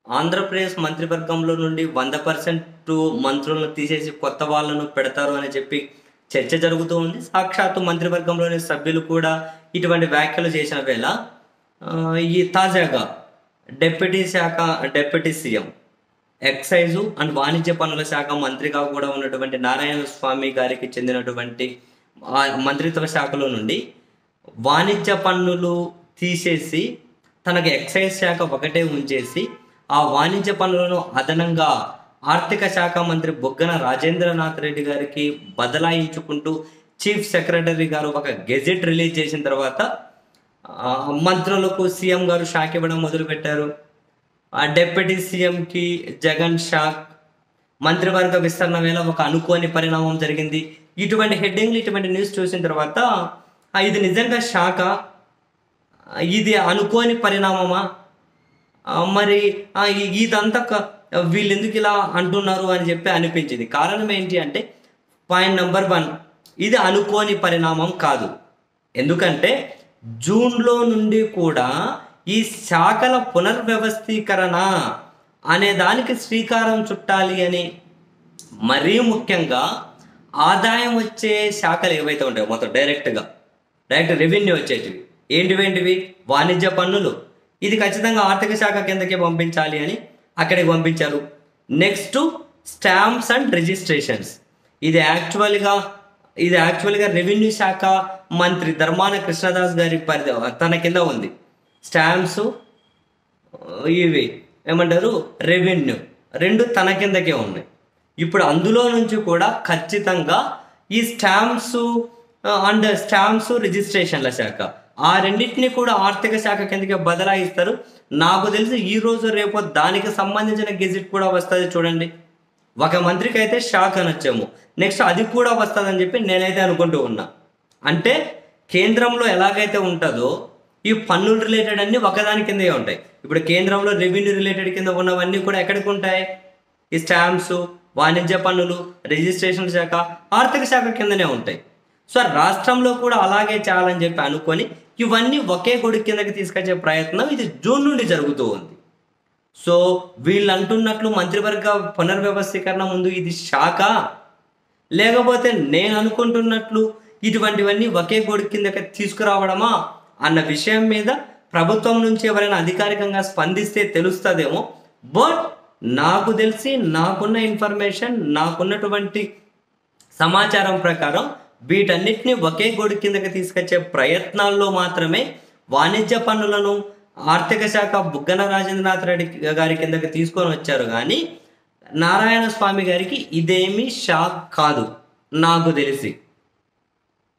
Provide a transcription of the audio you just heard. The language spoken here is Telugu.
ఆంధ్రప్రదేశ్ మంత్రివర్గంలో నుండి వంద పర్సెంట్ మంత్రులను తీసేసి కొత్త వాళ్ళను పెడతారు అని చెప్పి చర్చ జరుగుతూ ఉంది సాక్షాత్తు మంత్రివర్గంలోని సభ్యులు కూడా ఇటువంటి వ్యాఖ్యలు చేసిన వేళ ఆ, ఈ తాజాగా డిప్యూటీ శాఖ డిప్యూటీ సీఎం ఎక్సైజు అండ్ వాణిజ్య పన్నుల శాఖ మంత్రిగా కూడా ఉన్నటువంటి నారాయణ స్వామి గారికి చెందినటువంటి ఆ మంత్రిత్వ శాఖలో నుండి వాణిజ్య పన్నులు తీసేసి తనకు ఎక్సైజ్ శాఖ ఒకటే ఉంచేసి ఆ వాణిజ్య పన్నులను అదనంగా ఆర్థిక శాఖ మంత్రి బొగ్గన రాజేంద్రనాథ్ రెడ్డి గారికి బదలాయించుకుంటూ చీఫ్ సెక్రటరీ గారు ఒక గెజెట్ రిలీజ్ చేసిన తర్వాత ఆ, మంత్రులకు సీఎం గారు షాక్ ఇవ్వడం మొదలుపెట్టారు ఆ డిప్యూటీ సీఎంకి జగన్ షాక్ మంత్రివర్గ విస్తరణ వేళ ఒక అనుకోని పరిణామం జరిగింది ఇటువంటి హెడ్డింగ్లు ఇటువంటి న్యూస్ చూసిన తర్వాత ఆ, ఇది నిజంగా షాకా ఆ, ఇది అనుకోని పరిణామమా ఆ, మరి ఆ, ఇ- ఇదంతా క- వీళ్ళు ఎందుకు ఇలా అంటున్నారు అని చెప్పి అనిపించింది కారణం ఏంటి అంటే పాయింట్ నెంబర్ వన్ ఇది అనుకోని పరిణామం కాదు ఎందుకంటే జూన్లో నుండి కూడా ఈ శాఖల పునర్వ్యవస్థీకరణ అనే దానికి శ్రీకారం చుట్టాలి అని మరీ ముఖ్యంగా ఆదాయం వచ్చే శాఖలు ఏవైతే ఉంటాయో మొత్తం డైరెక్ట్గా డైరెక్ట్ రెవెన్యూ వచ్చేటివి ఏంటివేంటివి వాణిజ్య పన్నులు ఇది ఖచ్చితంగా ఆర్థిక శాఖ కిందకే పంపించాలి అని అక్కడికి పంపించారు నెక్స్ట్ స్టాంప్స్ అండ్ రిజిస్ట్రేషన్స్ ఇది యాక్చువల్గా ఇది యాక్చువల్గా రెవెన్యూ శాఖ మంత్రి ధర్మాన కృష్ణదాస్ గారి పరిధి తన కింద ఉంది స్టాంప్స్ ఇవి ఏమంటారు రెవెన్యూ రెండు తన కిందకే ఉన్నాయి ఇప్పుడు అందులో నుంచి కూడా ఖచ్చితంగా ఈ స్టాంప్స్ అండ్ స్టాంప్స్ రిజిస్ట్రేషన్ల శాఖ ఆ రెండింటిని కూడా ఆర్థిక శాఖ కిందకి బదలాయిస్తారు నాకు తెలిసి ఈ రోజు రేపు దానికి సంబంధించిన గెజిట్ కూడా వస్తుంది చూడండి ఒక మంత్రికి అయితే షాక్ అనొచ్చేమో నెక్స్ట్ అది కూడా వస్తుందని చెప్పి నేనైతే అనుకుంటూ ఉన్నా అంటే కేంద్రంలో ఎలాగైతే ఉంటుందో ఈ పన్నులు రిలేటెడ్ అన్ని ఒకదాని కిందే ఉంటాయి ఇప్పుడు కేంద్రంలో రెవెన్యూ రిలేటెడ్ కింద ఉన్నవన్నీ కూడా ఎక్కడికి ఉంటాయి ఈ స్టాంప్స్ వాణిజ్య పన్నులు రిజిస్ట్రేషన్ శాఖ ఆర్థిక శాఖ కిందనే ఉంటాయి సో రాష్ట్రంలో కూడా అలాగే చేయాలని చెప్పి అనుకొని ఇవన్నీ ఒకే కొడుకు కిందకి తీసుకొచ్చే ప్రయత్నం ఇది జూన్ నుండి జరుగుతూ ఉంది సో వీళ్ళు అంటున్నట్లు మంత్రివర్గ పునర్వ్యవస్థీకరణ ముందు ఇది శాఖ లేకపోతే నేను అనుకుంటున్నట్లు ఇటువంటివన్నీ ఒకే గోడు కిందకి తీసుకురావడమా అన్న విషయం మీద ప్రభుత్వం నుంచి ఎవరైనా అధికారికంగా స్పందిస్తే తెలుస్తుందేమో బట్ నాకు తెలిసి నాకున్న ఇన్ఫర్మేషన్ నాకున్నటువంటి సమాచారం ప్రకారం వీటన్నిటిని ఒకే గోడు కిందకి తీసుకొచ్చే ప్రయత్నాల్లో మాత్రమే వాణిజ్య పన్నులను ఆర్థిక శాఖ బుగ్గన రాజేంద్రనాథ్ రెడ్డి గారి కిందకి తీసుకొని వచ్చారు కానీ నారాయణ స్వామి గారికి ఇదేమీ షాక్ కాదు నాకు తెలిసి